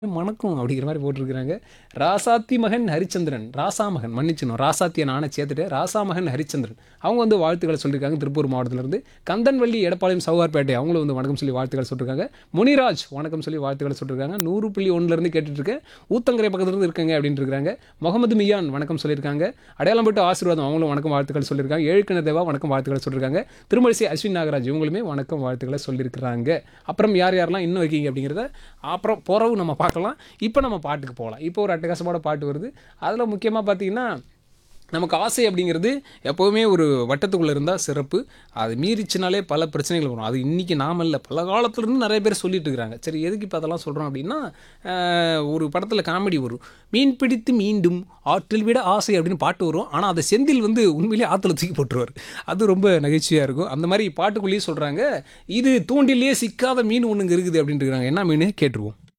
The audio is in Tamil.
மணக்கும் அப்படிங்கிற மாதிரி போட்டிருக்கிறாங்க ராசாத்தி மகன் ஹரிச்சந்திரன் ராசா மகன் மன்னிச்சணும் ராசாத்தியை நானே சேர்த்துட்டு ராசா மகன் ஹரிச்சந்திரன் அவங்க வந்து வாழ்த்துக்களை சொல்லியிருக்காங்க திருப்பூர் மாவட்டத்திலிருந்து கந்தன்வள்ளி எடப்பாளையம் சவுகார்பேட்டை அவங்களும் வந்து வணக்கம் சொல்லி வாழ்த்துக்கள் சொல்லியிருக்காங்க முனிராஜ் வணக்கம் சொல்லி வாழ்த்துக்களை சொல்லியிருக்காங்க நூறு புள்ளி ஒன்றுலேருந்து கேட்டுட்ருக்கேன் ஊத்தங்கரை பக்கத்துலேருந்து இருக்காங்க அப்படின்ட்டு இருக்காங்க முகமது மியான் வணக்கம் சொல்லியிருக்காங்க அடையாளம்பட்டு ஆசீர்வாதம் அவங்களும் வணக்கம் வாழ்த்துக்கள் சொல்லியிருக்காங்க ஏழுக்கிண தேவா வணக்கம் வாழ்த்துக்களை சொல்லியிருக்காங்க திருமலிசை அஸ்வின் நாகராஜ் இவங்களுமே வணக்கம் வாழ்த்துக்களை சொல்லியிருக்கிறாங்க அப்புறம் யார் யாரெல்லாம் இன்னும் இருக்கீங்க அப்படிங்கிறத அப்புறம் போகிறவு நம்ம பார்க்கலாம் இப்போ நம்ம பாட்டுக்கு போகலாம் இப்போ ஒரு அட்டகாசமான பாட்டு வருது அதில் முக்கியமாக பார்த்தீங்கன்னா நமக்கு ஆசை அப்படிங்கிறது எப்போவுமே ஒரு வட்டத்துக்குள்ளே இருந்தால் சிறப்பு அது மீறிச்சுனாலே பல பிரச்சனைகள் வரும் அது இன்றைக்கி நாம இல்லை பல காலத்துலேருந்து நிறைய பேர் சொல்லிட்டு இருக்கிறாங்க சரி எதுக்கு இப்போ அதெல்லாம் சொல்கிறோம் அப்படின்னா ஆஹ், ஒரு படத்தில் காமெடி வரும் மீன் பிடித்து மீண்டும் ஆற்றில் விட ஆசை அப்படின்னு பாட்டு வரும் ஆனால் அதை செந்தில் வந்து உண்மையிலேயே ஆற்றுல தூக்கி போட்டுருவார் அது ரொம்ப நகைச்சுவையாக இருக்கும் அந்த மாதிரி பாட்டுக்குள்ளேயே சொல்கிறாங்க இது தூண்டிலேயே சிக்காத மீன் ஒன்றுங்க இருக்குது அப்படின்ட்டு இருக்காங்க என்ன மீன் கேட்டுருவோம்